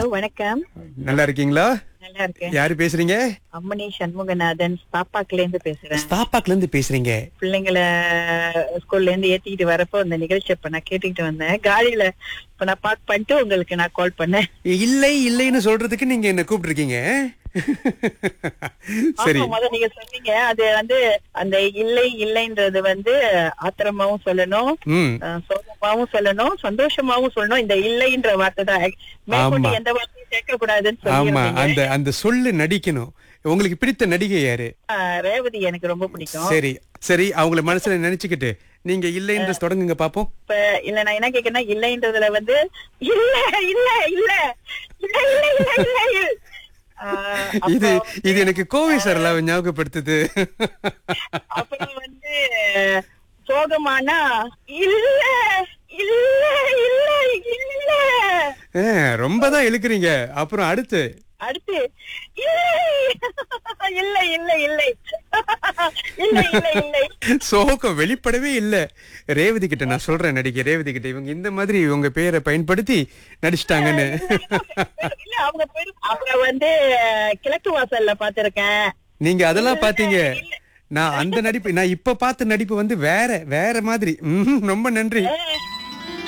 வணக்கம் நல்லா இருக்கீங்களா நல்லா இருக்கேன் யாரு பேசுறீங்க அம்மணி சண்முகநாதன் பாப்பாக்குல இருந்து பேசுறேன் ஸ்தாபாக்ல இருந்து பேசுறீங்க பிள்ளைங்களை ஸ்கூல்ல இருந்து ஏத்திக்கிட்டு வரப்போ இந்த நிகழ்ச்சி இப்ப நான் கேட்டுக்கிட்டு வந்தேன் காடியில இப்ப நான் பார்க் பண்ணிட்டு உங்களுக்கு நான் கால் பண்ணேன் இல்லை இல்லைன்னு சொல்றதுக்கு நீங்க என்ன கூப்பிட்டுருக்கீங்க சரி ஆமா, முதல்ல நீங்க சொன்னீங்க அது வந்து அந்த இல்லை இல்லைன்றது வந்து ஆத்திரமாவும் சொல்லணும் ம் அஹ், சோகமாவும் சொல்லணும் சந்தோஷமாவும் சொல்லணும் இந்த இல்லைன்ற வார்த்தை தான் மேற்கொண்டு ஆமா. எந்த வார்த்தையும் சேர்க்க கூடாதுன்னு ஆமா சொல்லி அந்த அந்த சொல்லு நடிக்கணும் உங்களுக்கு பிடித்த நடிகை யாரு ரேவதி எனக்கு ரொம்ப பிடிக்கும் சரி சரி அவங்கள மனசுல நினைச்சுக்கிட்டு நீங்க இல்லைன்ற தொடங்குங்க பாப்போம் இப்ப இல்ல நான் என்ன கேக்குறேன்னா இல்லைன்றதுல வந்து இல்ல இல்ல இல்ல இல்ல இல்ல இல்ல இல்ல ஆஹ் இது அப்புறம் இது எனக்கு கோவை சரலாவை ஞாபகப்படுத்துது அப்புறம் வந்து சோகமானா இல்ல இல்ல இல்ல இல்ல ஆ, ரொம்ப தான் இழுக்கிறீங்க அப்புறம் அடுத்து அடுத்து இல்லை இல்லை இல்லை இல்லை இல்லை இல்லை சோகம் வெளிப்படவே இல்ல ரேவதி கிட்ட நான் சொல்றேன் நடிகை ரேவதி கிட்ட இவங்க இந்த மாதிரி உங்க பேரை பயன்படுத்தி நடிச்சிட்டாங்கன்னு இல்ல அவங்க பேரு அவங்க வந்து கிழக்கு வாசல்ல பாத்திருக்கேன் நீங்க அதெல்லாம் பாத்தீங்க நான் அந்த நடிப்பு நான் இப்ப பார்த்த நடிப்பு வந்து வேற வேற மாதிரி ம்ஹும், ரொம்ப நன்றி